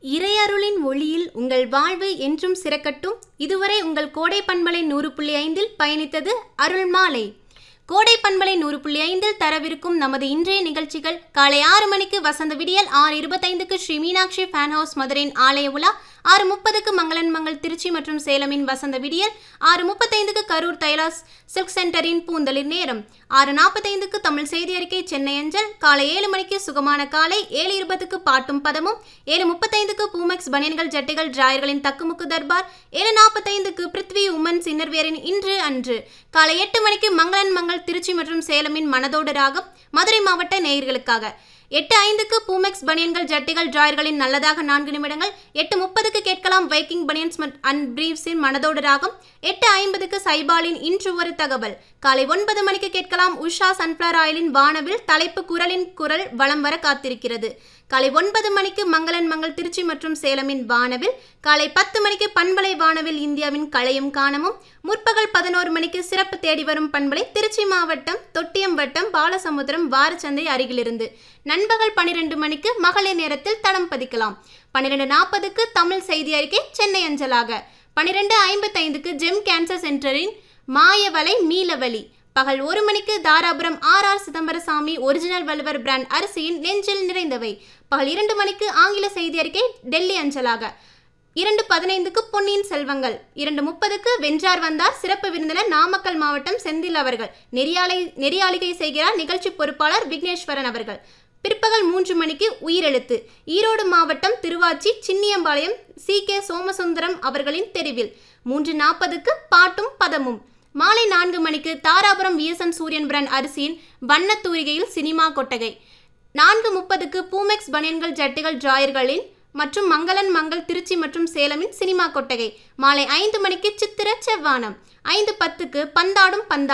இறையருளின் ஒளியில் உங்கள் வாழ்வு என்றும் சிறக்கட்டும் இதுவரை உங்கள் கோடை பண்பலை நூறு புள்ளி ஐந்தில் பயணித்தது அருள் மாலை கோடை பண்பலை நூறு புள்ளி ஐந்தில் தரவிருக்கும் நமது இன்றைய நிகழ்ச்சிகள் காலை ஆறு மணிக்கு வசந்த விடியல் ஆறு இருபத்தைந்துக்கு ஸ்ரீ மீனாட்சி ஃபேன் ஹவுஸ் மதுரையின் ஆலய உலா ஆறு முப்பதுக்கு மங்களன் மங்கள் திருச்சி மற்றும் சேலமின் வசந்த விடியல் ஆறு முப்பத்தைந்துக்கு கரூர் தைலாஸ் சில்க் சென்டரின் பூந்தளிர் நேரம் ஆறு நாற்பத்தைந்துக்கு தமிழ் செய்தி அறிக்கை சென்னை அஞ்சல் காலை ஏழு மணிக்கு சுகமான காலை ஏழு இருபதுக்கு பாட்டும் பதமும் ஏழு முப்பத்தைந்துக்கு பூமெக்ஸ் பனியன்கள் ஜட்டைகள் டிராயர்களின் தக்குமுக்கு தர்பார் ஏழு நாற்பத்தைந்துக்கு பிருத்வி உமன்ஸ் இன்னர்வேரின் இன்று அன்று காலை எட்டு மணிக்கு மங்களன் மங்கள் திருச்சி மற்றும் சேலமின் மனதோடு ராகம் மதுரை மாவட்ட நேயர்களுக்காக எட்டு ஐந்துக்கு பூமெக்ஸ் பனியன்கள் ஜட்டிகள் டிராயர்களின் நல்லதாக நான்கு நிமிடங்கள் எட்டு முப்பதுக்கு கேட்கலாம் வைக்கிங் பனியன்ஸ் அண்ட் பிரீவ்ஸின் மனதோடு ராகம் எட்டு ஐம்பதுக்கு சைபாலின் இன்று ஒரு தகவல் காலை ஒன்பது மணிக்கு கேட்கலாம் உஷா சன்ஃப்ளவர் ஆயிலின் வானவில் தலைப்பு குரலின் குரல் வலம் வர காத்திருக்கிறது காலை ஒன்பது மணிக்கு மங்களன் மங்கள் திருச்சி மற்றும் சேலமின் வானவில் காலை பத்து மணிக்கு பண்பலை வானவில் இந்தியாவின் களையும் காணமும் முற்பகல் பதினோரு மணிக்கு சிறப்பு தேடி வரும் பண்பலை திருச்சி மாவட்டம் தொட்டியம் வட்டம் பாலசமுத்திரம் வாரச்சந்தை அருகிலிருந்து நண்பகல் பன்னிரெண்டு மணிக்கு மகளிர் நேரத்தில் தடம் பதிக்கலாம் பன்னிரெண்டு நாற்பதுக்கு தமிழ் செய்தி அறிக்கை சென்னை அஞ்சலாக பன்னிரெண்டு ஐம்பத்தைந்துக்கு ஜெம் கேன்சர் சென்டரின் மாயவலை மீளவழி பகல் ஒரு மணிக்கு Dharapuram R R Chidambarasamy original Valvar brand அரிசியின் நெஞ்சில் நிறைந்தவை பகல் இரண்டு மணிக்கு ஆங்கில செய்தி அறிக்கை டெல்லி அஞ்சலாக இரண்டு பதினைந்துக்கு பொன்னியின் செல்வங்கள் இரண்டு முப்பதுக்கு வென்றார் வந்தார் சிறப்பு விருந்தினர் நாமக்கல் மாவட்டம் செந்தில் அவர்கள் நெறியாலை நெறியாளிகை செய்கிறார் நிகழ்ச்சி பொறுப்பாளர் விக்னேஸ்வரன் அவர்கள் பிற்பகல் மூன்று மணிக்கு உயிரெழுத்து ஈரோடு மாவட்டம் திருவாச்சி சின்னியம்பாளையம் சி கே சோமசுந்தரம் அவர்களின் தெருவில் மூன்று நாற்பதுக்கு பாட்டும் பதமும் மாலை நான்கு மணிக்கு தாராபுரம் விஎஸ்என் சூரியன் பிராண்ட் அரிசியின் வண்ணத் தூரிகையில் சினிமா கொட்டகை நான்கு முப்பதுக்கு பூமெக்ஸ் பனியன்கள் ஜட்டிகள் டிராயர்களின் மற்றும் மங்களன் மங்கள் திருச்சி மற்றும் சேலமின் சினிமா கொட்டகை மாலை ஐந்து மணிக்கு சித்திர செவ்வானம் ஐந்து பத்துக்கு பந்தாடும் பந்தா